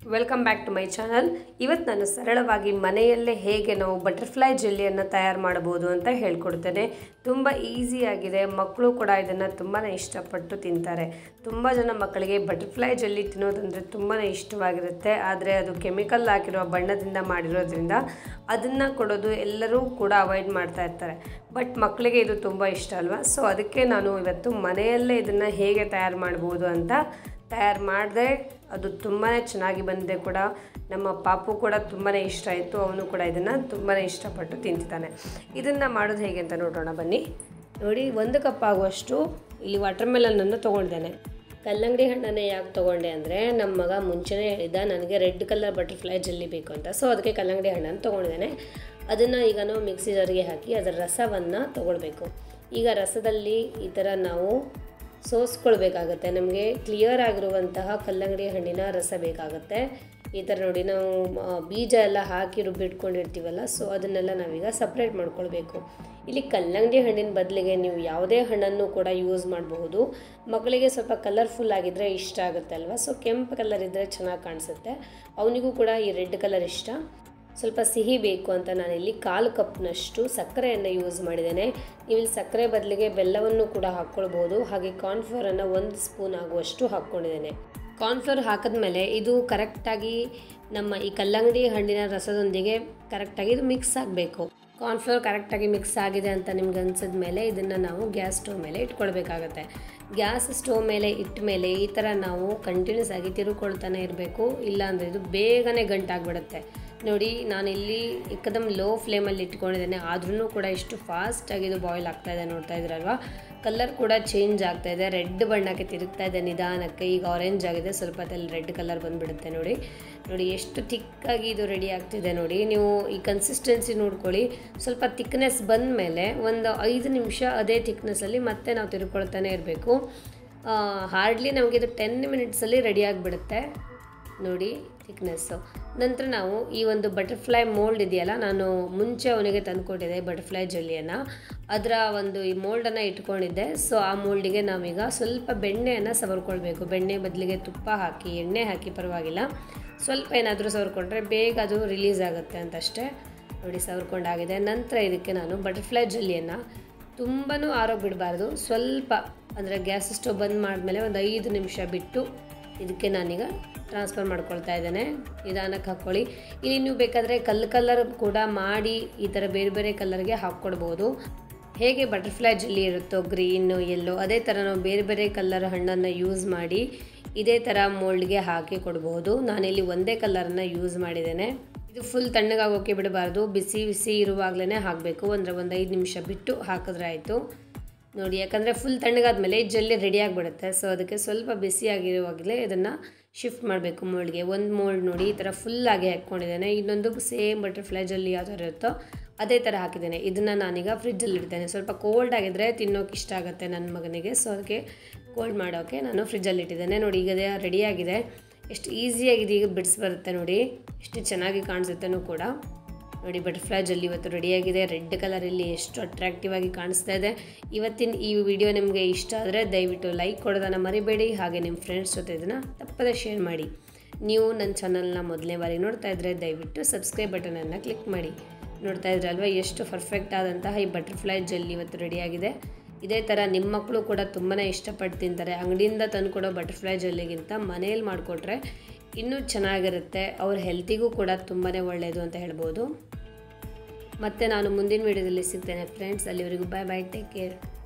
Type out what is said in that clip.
welcome back to my channel ಇವತ್ತು ನಾನು ಸರಳವಾಗಿ ಮನೆಯಲ್ಲೇ ಹೇಗೆ ನಾವು ಬಟರ್ಫ್ಲೈ ಜೆಲ್ಲಿಯನ್ನು ತಯಾರು ಮಾಡಬಹುದು ಅಂತ ಹೇಳ್ಕೊಡ್ತೇನೆ ತುಂಬ ಈಸಿಯಾಗಿದೆ ಮಕ್ಕಳು ಕೂಡ ಇದನ್ನು ತುಂಬಾ ಇಷ್ಟಪಟ್ಟು ತಿಂತಾರೆ ತುಂಬ ಜನ ಮಕ್ಕಳಿಗೆ ಬಟರ್ಫ್ಲೈ ಜೆಲ್ಲಿ ತಿನ್ನೋದಂದರೆ ತುಂಬಾ ಇಷ್ಟವಾಗಿರುತ್ತೆ ಆದರೆ ಅದು ಕೆಮಿಕಲ್ ಹಾಕಿರುವ ಬಣ್ಣದಿಂದ ಮಾಡಿರೋದ್ರಿಂದ ಅದನ್ನು ಕೊಡೋದು ಎಲ್ಲರೂ ಕೂಡ ಅವಾಯ್ಡ್ ಮಾಡ್ತಾ ಇರ್ತಾರೆ ಬಟ್ ಮಕ್ಕಳಿಗೆ ಇದು ತುಂಬ ಇಷ್ಟ ಅಲ್ವಾ ಸೊ ಅದಕ್ಕೆ ನಾನು ಇವತ್ತು ಮನೆಯಲ್ಲೇ ಇದನ್ನು ಹೇಗೆ ತಯಾರು ಮಾಡ್ಬೋದು ಅಂತ ತಯಾರು ಮಾಡಿದೆ ಅದು ತುಂಬಾ ಚೆನ್ನಾಗಿ ಬಂದಿದೆ ಕೂಡ ನಮ್ಮ ಪಾಪು ಕೂಡ ತುಂಬಾ ಇಷ್ಟ ಆಯಿತು ಅವನು ಕೂಡ ಇದನ್ನು ತುಂಬಾ ಇಷ್ಟಪಟ್ಟು ತಿಂತಿದ್ದಾನೆ ಇದನ್ನು ಮಾಡೋದು ಹೇಗೆ ಅಂತ ನೋಡೋಣ ಬನ್ನಿ ನೋಡಿ ಒಂದು ಕಪ್ ಆಗುವಷ್ಟು ಇಲ್ಲಿ ವಾಟರ್ ಮೆಲನನ್ನು ತೊಗೊಂಡಿದ್ದೇನೆ ಕಲ್ಲಂಗಡಿ ಹಣ್ಣನ್ನೇ ಯಾಕೆ ತೊಗೊಂಡೆ ಅಂದರೆ ನಮ್ಮ ಮಗ ಮುಂಚೆನೇ ಹೇಳಿದ ನನಗೆ ರೆಡ್ ಕಲರ್ ಬಟರ್ಫ್ಲೈ ಜೆಲ್ಲಿ ಬೇಕು ಅಂತ ಸೊ ಅದಕ್ಕೆ ಕಲ್ಲಂಗಡಿ ಹಣ್ಣನ್ನು ತೊಗೊಂಡಿದ್ದೇನೆ ಅದನ್ನು ಈಗ ನಾವು ಮಿಕ್ಸಿ ಜಾರಿಗೆ ಹಾಕಿ ಅದರ ರಸವನ್ನು ತೊಗೊಳ್ಬೇಕು ಈಗ ರಸದಲ್ಲಿ ಈ ಥರ ನಾವು ಸೋಸ್ಕೊಳ್ಬೇಕಾಗತ್ತೆ ನಮಗೆ ಕ್ಲಿಯರ್ ಆಗಿರುವಂತಹ ಕಲ್ಲಂಗಡಿ ಹಣ್ಣಿನ ರಸ ಬೇಕಾಗುತ್ತೆ ಈ ಥರ ನೋಡಿ ನಾವು ಆ, ಬೀಜ ಎಲ್ಲ ಹಾಕಿ ರುಬ್ಬಿಟ್ಕೊಂಡಿರ್ತೀವಲ್ಲ ಸೊ ಅದನ್ನೆಲ್ಲ ನಾವೀಗ ಸಪ್ರೇಟ್ ಮಾಡ್ಕೊಳ್ಬೇಕು ಇಲ್ಲಿ ಕಲ್ಲಂಗಡಿ ಹಣ್ಣಿನ ಬದಲಿಗೆ ನೀವು ಯಾವುದೇ ಹಣ್ಣನ್ನು ಕೂಡ ಯೂಸ್ ಮಾಡಬಹುದು ಮಕ್ಕಳಿಗೆ ಸ್ವಲ್ಪ ಕಲರ್ಫುಲ್ ಆಗಿದ್ದರೆ ಇಷ್ಟ ಆಗುತ್ತೆ ಅಲ್ವಾ ಸೊ ಕೆಂಪು ಕಲರ್ ಇದ್ದರೆ ಚೆನ್ನಾಗಿ ಕಾಣಿಸುತ್ತೆ ಅವನಿಗೂ ಕೂಡ ಈ ರೆಡ್ ಕಲರ್ ಇಷ್ಟ ಸ್ವಲ್ಪ ಸಿಹಿ ಬೇಕು ಅಂತ ನಾನಿಲ್ಲಿ ಕಾಲು ಕಪ್ನಷ್ಟು ಸಕ್ಕರೆಯನ್ನು ಯೂಸ್ ಮಾಡಿದ್ದೇನೆ ನೀವು ಇಲ್ಲಿ ಸಕ್ಕರೆ ಬದಲಿಗೆ ಬೆಲ್ಲವನ್ನು ಕೂಡ ಹಾಕ್ಕೊಳ್ಬೋದು ಹಾಗೆ ಕಾರ್ನ್ಫ್ಲೋರನ್ನು ಒಂದು ಸ್ಪೂನ್ ಆಗುವಷ್ಟು ಹಾಕ್ಕೊಂಡಿದ್ದೇನೆ ಕಾರ್ನ್ಫ್ಲೋರ್ ಹಾಕಿದ್ಮೇಲೆ ಇದು ಕರೆಕ್ಟಾಗಿ ನಮ್ಮ ಈ ಕಲ್ಲಂಗಡಿ ಹಣ್ಣಿನ ರಸದೊಂದಿಗೆ ಕರೆಕ್ಟಾಗಿ ಇದು ಮಿಕ್ಸ್ ಆಗಬೇಕು ಕಾರ್ನ್ಫ್ಲೋರ್ ಕರೆಕ್ಟಾಗಿ ಮಿಕ್ಸ್ ಆಗಿದೆ ಅಂತ ನಿಮ್ಗೆ ಅನ್ಸಿದ ಮೇಲೆ ಇದನ್ನು ನಾವು ಗ್ಯಾಸ್ ಸ್ಟವ್ ಮೇಲೆ ಇಟ್ಕೊಳ್ಬೇಕಾಗತ್ತೆ ಗ್ಯಾಸ್ ಸ್ಟವ್ ಮೇಲೆ ಇಟ್ಟ ಮೇಲೆ ಈ ಥರ ನಾವು ಕಂಟಿನ್ಯೂಸ್ ಆಗಿ ತಿರುಕೊಳ್ತಾನೆ ಇರಬೇಕು ಇಲ್ಲಾಂದರೆ ಇದು ಬೇಗನೆ ಗಂಟಾಗ್ಬಿಡುತ್ತೆ ನೋಡಿ ನಾನಿಲ್ಲಿ ಏಕದಮ್ ಲೋ ಫ್ಲೇಮಲ್ಲಿ ಇಟ್ಕೊಂಡಿದ್ದೇನೆ ಆದ್ರೂ ಕೂಡ ಎಷ್ಟು ಫಾಸ್ಟಾಗಿ ಇದು ಬಾಯ್ಲ್ ಆಗ್ತಾ ಇದೆ ನೋಡ್ತಾ ಇದ್ರಲ್ವಾ ಕಲರ್ ಕೂಡ ಚೇಂಜ್ ಆಗ್ತಾ ಇದೆ ರೆಡ್ ಬಣ್ಣಕ್ಕೆ ತಿರುಗ್ತಾ ಇದೆ ನಿಧಾನಕ್ಕೆ ಈಗ ಆರೆಂಜ್ ಆಗಿದೆ ಸ್ವಲ್ಪ ಹೊತ್ತಲ್ಲಿ ರೆಡ್ ಕಲರ್ ಬಂದುಬಿಡುತ್ತೆ ನೋಡಿ ನೋಡಿ ಎಷ್ಟು ತಿಕ್ಕಾಗಿ ಇದು ರೆಡಿ ಆಗ್ತಿದೆ ನೋಡಿ ನೀವು ಈ ಕನ್ಸಿಸ್ಟೆನ್ಸಿ ನೋಡ್ಕೊಳ್ಳಿ ಸ್ವಲ್ಪ ತಿಕ್ನೆಸ್ ಬಂದ ಮೇಲೆ ಒಂದು ಐದು ನಿಮಿಷ ಅದೇ ತಿಕ್ನೆಸ್ಸಲ್ಲಿ ಮತ್ತೆ ನಾವು ತಿರ್ಕೊಳ್ತಾನೆ ಇರಬೇಕು ಹಾರ್ಡ್ಲಿ ನಮಗೆ ಇದು ಟೆನ್ ಮಿನಿಟ್ಸಲ್ಲಿ ರೆಡಿ ಆಗಿಬಿಡುತ್ತೆ ನೋಡಿ ಥಿಕ್ನೆಸ್ಸು ನಂತರ ನಾವು ಈ ಒಂದು ಬಟರ್ಫ್ಲೈ ಮೋಲ್ಡ್ ಇದೆಯಲ್ಲ ನಾನು ಮುಂಚೆ ಅವನಿಗೆ ತಂದುಕೊಟ್ಟಿದ್ದೆ ಬಟರ್ಫ್ಲೈ ಜೆಲ್ಲಿಯನ್ನು ಅದರ ಒಂದು ಈ ಮೋಲ್ಡನ್ನು ಇಟ್ಕೊಂಡಿದ್ದೆ ಸೊ ಆ ಮೋಲ್ಡಿಗೆ ನಾವೀಗ ಸ್ವಲ್ಪ ಬೆಣ್ಣೆಯನ್ನು ಸವರ್ಕೊಳ್ಬೇಕು ಬೆಣ್ಣೆ ಬದಲಿಗೆ ತುಪ್ಪ ಹಾಕಿ ಎಣ್ಣೆ ಹಾಕಿ ಪರವಾಗಿಲ್ಲ ಸ್ವಲ್ಪ ಏನಾದರೂ ಸವರ್ಕೊಂಡ್ರೆ ಬೇಗ ಅದು ರಿಲೀಸ್ ಆಗುತ್ತೆ ಅಂತಷ್ಟೇ ನೋಡಿ ಸವರ್ಕೊಂಡಾಗಿದೆ ನಂತರ ಇದಕ್ಕೆ ನಾನು ಬಟರ್ಫ್ಲೈ ಜೆಲ್ಲಿಯನ್ನು ತುಂಬಾ ಆರೋಗ್ಯ ಬಿಡಬಾರ್ದು ಸ್ವಲ್ಪ ಅಂದರೆ ಗ್ಯಾಸ್ ಸ್ಟವ್ ಬಂದ್ ಮಾಡಿದ್ಮೇಲೆ ಒಂದು ಐದು ನಿಮಿಷ ಬಿಟ್ಟು ಇದಕ್ಕೆ ನಾನೀಗ ಟ್ರಾನ್ಸ್ಫರ್ ಮಾಡ್ಕೊಳ್ತಾ ಇದ್ದೇನೆ ನಿಧಾನಕ್ಕೆ ಹಾಕ್ಕೊಳ್ಳಿ ಇಲ್ಲಿ ನೀವು ಬೇಕಾದರೆ ಕಲ್ಲು ಕಲರ್ ಕೂಡ ಮಾಡಿ ಈ ಥರ ಬೇರೆ ಬೇರೆ ಕಲರ್ಗೆ ಹಾಕ್ಕೊಡ್ಬೋದು ಹೇಗೆ ಬಟರ್ಫ್ಲೈ ಜೆಲ್ಲಿ ಇರುತ್ತೋ ಗ್ರೀನು ಎಲ್ಲೋ ಅದೇ ಥರ ನಾವು ಬೇರೆ ಬೇರೆ ಕಲರ್ ಹಣ್ಣನ್ನು ಯೂಸ್ ಮಾಡಿ ಇದೇ ಥರ ಮೋಲ್ಡ್ಗೆ ಹಾಕಿ ಕೊಡ್ಬೋದು ನಾನಿಲ್ಲಿ ಒಂದೇ ಕಲರನ್ನು ಯೂಸ್ ಮಾಡಿದ್ದೇನೆ ಇದು ಫುಲ್ ತಣ್ಣಗಾಗೋಕೆ ಬಿಡಬಾರ್ದು ಬಿಸಿ ಬಿಸಿ ಇರುವಾಗಲೇ ಹಾಕಬೇಕು ಅಂದರೆ ಒಂದು ಐದು ನಿಮಿಷ ಬಿಟ್ಟು ಹಾಕಿದ್ರೆ ಆಯಿತು ನೋಡಿ ಯಾಕಂದರೆ ಫುಲ್ ತಣ್ಣಗಾದ್ಮೇಲೆ ಜಲ್ಲಿ ರೆಡಿ ಆಗಿಬಿಡುತ್ತೆ ಸೊ ಅದಕ್ಕೆ ಸ್ವಲ್ಪ ಬಿಸಿಯಾಗಿರುವಾಗಲೇ ಇದನ್ನು ಶಿಫ್ಟ್ ಮಾಡಬೇಕು ಮೋಲ್ಡ್ಗೆ ಒಂದು ಮೋಲ್ಡ್ ನೋಡಿ ಈ ಥರ ಫುಲ್ಲಾಗಿ ಹಾಕ್ಕೊಂಡಿದ್ದೇನೆ ಇನ್ನೊಂದು ಸೇಮ್ ಬಟರ್ಫ್ಲೈ ಜಲ್ಲಿ ಯಾವ ಥರ ಇರುತ್ತೋ ಅದೇ ಥರ ಹಾಕಿದ್ದೇನೆ ಇದನ್ನು ನಾನೀಗ ಫ್ರಿಜ್ಜಲ್ಲಿ ಇಡ್ತೇನೆ ಸ್ವಲ್ಪ ಕೋಲ್ಡ್ ಆಗಿದ್ದರೆ ತಿನ್ನೋಕೆ ಇಷ್ಟ ಆಗುತ್ತೆ ನನ್ನ ಮಗನಿಗೆ ಸೊ ಅದಕ್ಕೆ ಕೋಲ್ಡ್ ಮಾಡೋಕ್ಕೆ ನಾನು ಫ್ರಿಜ್ಜಲ್ಲಿ ಇಟ್ಟಿದ್ದೇನೆ ನೋಡಿ ಈಗ ರೆಡಿಯಾಗಿದೆ ಎಷ್ಟು ಈಸಿಯಾಗಿದೆ ಈಗ ಬಿಡಿಸಿ ಬರುತ್ತೆ ನೋಡಿ ಎಷ್ಟು ಚೆನ್ನಾಗಿ ಕಾಣಿಸುತ್ತೇನೂ ಕೂಡ ನೋಡಿ ಬಟರ್ಫ್ಲೈ ಜಲ್ಲಿ ಇವತ್ತು ರೆಡಿಯಾಗಿದೆ ರೆಡ್ ಕಲರಲ್ಲಿ ಎಷ್ಟು ಅಟ್ರಾಕ್ಟಿವ್ ಆಗಿ ಕಾಣಿಸ್ತಾ ಇದೆ ಇವತ್ತಿನ ಈ ವಿಡಿಯೋ ನಿಮಗೆ ಇಷ್ಟ ಆದರೆ ದಯವಿಟ್ಟು ಲೈಕ್ ಕೊಡೋದನ್ನು ಮರಿಬೇಡಿ ಹಾಗೆ ನಿಮ್ಮ ಫ್ರೆಂಡ್ಸ್ ಜೊತೆ ಇದನ್ನು ತಪ್ಪದೇ ಶೇರ್ ಮಾಡಿ ನೀವು ನನ್ನ ಚಾನಲ್ನ ಮೊದಲನೇ ಬಾರಿ ನೋಡ್ತಾ ಇದ್ದರೆ ದಯವಿಟ್ಟು ಸಬ್ಸ್ಕ್ರೈಬ್ ಬಟನನ್ನು ಕ್ಲಿಕ್ ಮಾಡಿ ನೋಡ್ತಾ ಇದ್ರಲ್ವ ಎಷ್ಟು ಪರ್ಫೆಕ್ಟ್ ಆದಂತಹ ಈ ಬಟರ್ಫ್ಲೈ ಜೆಲ್ಲಿ ಇವತ್ತು ರೆಡಿಯಾಗಿದೆ ಇದೇ ಥರ ನಿಮ್ಮ ಮಕ್ಕಳು ಕೂಡ ತುಂಬಾ ಇಷ್ಟಪಟ್ಟು ತಿಂತಾರೆ ಅಂಗಡಿಯಿಂದ ತಂದುಕೊಡೋ ಬಟರ್ಫ್ಲೈ ಜೆಲ್ಲಿಗಿಂತ ಮನೇಲಿ ಮಾಡಿಕೊಟ್ರೆ ಇನ್ನೂ ಚೆನ್ನಾಗಿರುತ್ತೆ ಅವ್ರ ಹೆಲ್ತಿಗೂ ಕೂಡ ತುಂಬಾ ಒಳ್ಳೆಯದು ಅಂತ ಹೇಳ್ಬೋದು ಮತ್ತು ನಾನು ಮುಂದಿನ ವೀಡಿಯೋದಲ್ಲಿ ಸಿಗ್ತೇನೆ ಫ್ರೆಂಡ್ಸ್ ಅಲ್ಲಿವರೆಗೂ ಬಾಯ್ ಬಾಯ್ ಟೇಕ್ ಕೇರ್